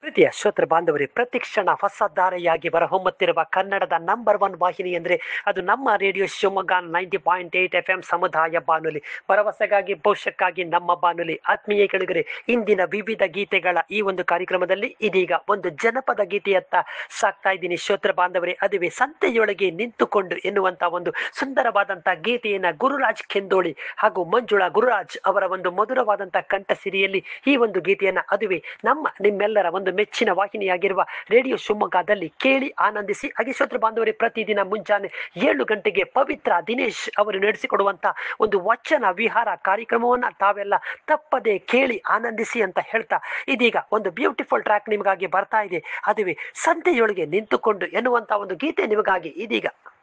ಪ್ರೀತಿಯ ಶ್ರೋತೃ ಬಾಂಧವರೇ ಪ್ರತಿಕ್ಷಣ ಹೊಸ ಧಾರೆಯಾಗಿ ಹೊಮ್ಮುತ್ತಿರುವ ಕನ್ನಡದ ನಂಬರ್ ಒನ್ ವಾಹಿನಿ ಅಂದರೆ ಅದು ನಮ್ಮ radio Shivamogga ninety point eight F M ಸಮುದಾಯ ಬಾನುಲಿ ಭರವಸೆಗಾಗಿ ಭವಿಷ್ಯಕ್ಕಾಗಿ ನಮ್ಮ ಬಾನುಲಿ ಆತ್ಮೀಯ ಕೆಳಗರೆ ಇಂದಿನ ವಿವಿಧ ಗೀತೆಗಳ ಈ ಒಂದು ಕಾರ್ಯಕ್ರಮದಲ್ಲಿ ಇದೀಗ ಒಂದು ಜನಪದ ಗೀತೆಯತ್ತ ಸಾಕ್ತಾ ಇದ್ದೀನಿ ಶ್ರೋತೃ ಬಾಂಧವರೇ ಅದುವೇ ಸಂತೆಯೊಳಗೆ ನಿಂತುಕೊಂಡು ಎನ್ನುವಂತ ಒಂದು ಸುಂದರವಾದಂತ ಗೀತೆಯನ್ನ ಗುರುರಾಜ್ ಕೆಂದೋಳಿ ಹಾಗೂ ಮಂಜುಳಾ ಗುರುರಾಜ್ ಅವರ ಒಂದು ಮಧುರವಾದಂತ ಕಂಠಸಿರಿಯಲ್ಲಿ ಈ ಒಂದು ಗೀತೆಯನ್ನ ಅದುವೇ ನಮ್ಮ ನಿಮ್ಮೆಲ್ಲರ ಒಂದು ಮೆಚ್ಚಿನ ವಾಹಿನಿಯಾಗಿರುವ ರೇಡಿಯೋ ಶಿವಮೊಗ್ಗದಲ್ಲಿ ಕೇಳಿ ಆನಂದಿಸಿ ಹಾಗೆ ಶ್ರೋತೃ ಬಾಂಧವರೇ ಪ್ರತಿದಿನ ಮುಂಜಾನೆ ಏಳು ಗಂಟೆಗೆ ಪವಿತ್ರ ದಿನೇಶ್ ಅವರು ನಡೆಸಿಕೊಡುವಂತ ಒಂದು ವಚನ ವಿಹಾರ ಕಾರ್ಯಕ್ರಮವನ್ನ ತಾವೆಲ್ಲ ತಪ್ಪದೆ ಕೇಳಿ ಆನಂದಿಸಿ ಅಂತ ಹೇಳ್ತಾ ಇದೀಗ ಒಂದು ಬ್ಯೂಟಿಫುಲ್ ಟ್ರ್ಯಾಕ್ ನಿಮಗಾಗಿ ಬರ್ತಾ ಇದೆ ಅದುವೇ ಸಂತೆಯೊಳಗೆ ನಿಂತುಕೊಂಡು ಎನ್ನುವಂತ ಒಂದು ಗೀತೆ ನಿಮಗಾಗಿ ಇದೀಗ